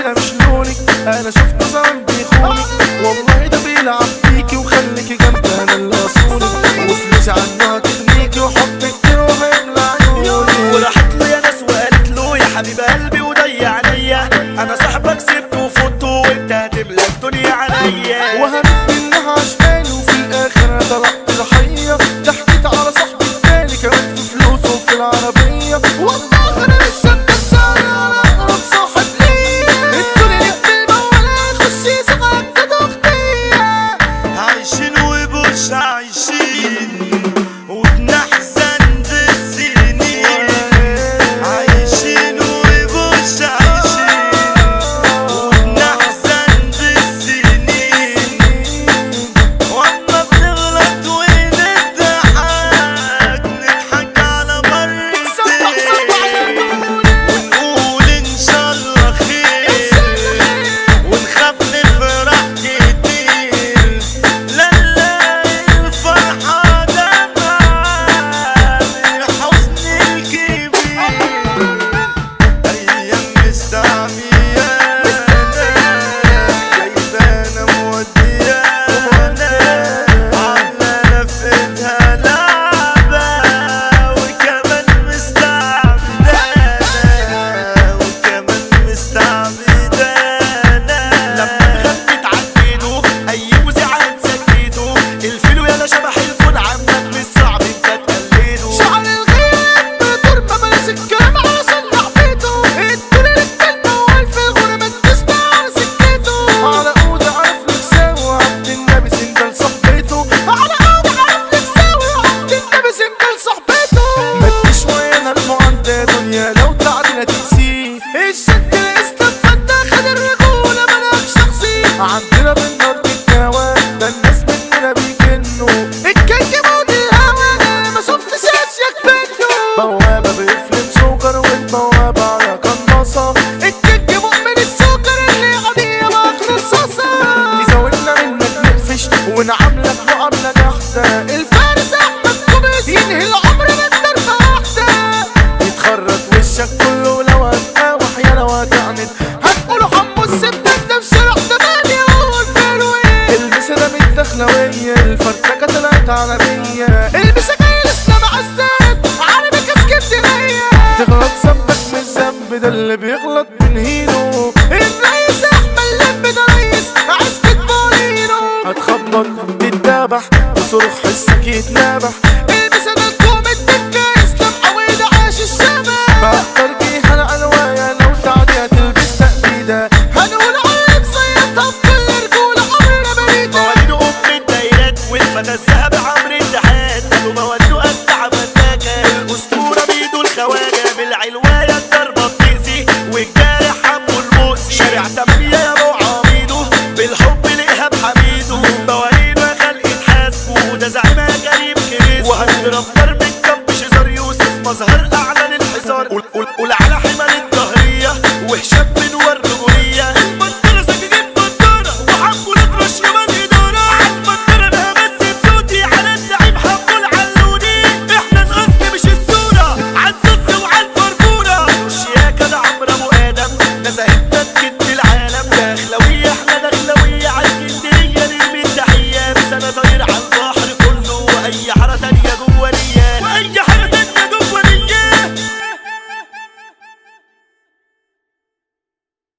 ده مش لونك انا شفته زمان بيخونك والله ده بيلعب فيكي وخليكي جنبي انا اللي اصونك وفلوسي عنه هتغنيكي وحبك كتير وهيملى عيوني وراحت له يا ناس وقالت له يا حبيب قلبي وضيع عليا انا صاحبك سبته وفوته وانت هتملى الدنيا عليا وهمت انها عشقاني وفي الاخر انا طلعت ضحيه ضحكت على صاحبي التاني كمان في فلوسه وفي العربيه والله انا لسه مكسر على اقرب صاحب ليا الدنيا لك بالمولى خشي صغرك اختي عايشين ومش عايشين وبنحزن بالسنين عايشين ومش عايشين وبنحزن بالسنين واما بنغلط ونضحك نضحك على مرتين ونقول ان شاء الله خير ونخاف نفرح كتير لا نلاقي الفرحة دمعة من الحزن الكبير أيام مستعميانا جايبانا موديانا عاملة نفقدها لعبة وكمان مستعبدانا وكمان مستعبدانا لما نغني تعديته أي وزعة نسكته الفيلو يالا شبح الكون عمك مش صعب انت تقلده شعر الغياب بدور ما بلاش الكلام علشان لعبته الدنيا لك كلمة والف الغربة تستعر سكته على قود عارف لك ساوي عبد النبي سندل صاحبته على قود عارف لك ساوي عبد النبي سندل صاحبته مد شوية المعدة دنيا لو تعدينا تنسيه الشد الاسلام فانت خد الرجولة ملاك شخصي عندنا بالنار الجواد ده الناس مننا بيجنوا الكيك موت الهوا انا ما شفتش اشيك منه بوابة بيفلم سكر والبوابة على قناصة الكيك مؤمن السكر اللي قضية ماخد رصاصة يزودنا منك نقفش ونعاملك معاملة جحدة الفارس احمد كوبيس ينهي العمر من ضربة واحدة يتخرج وشك كله لو هتقاوح يا لو هتعند هتقولوا حمو السبت ده في شارع تمانية وهو الفروي البس انا من الدخلوية الفرتكة طلعت عالمية البس جاي الاسلام عزات عربي كاسكندرية تغلط ذنبك من الذنب ده اللي بيغلط من هينو الرئيس احمد لب ده رئيس عزبة مورينو هتخبط تتذبح وصرخ حسك يتنابح البس انا الكوم الدكة اسلام عويدة عاش الشباب بختار جيها العنواية لو تعدي هتلبس تأبيدة هنو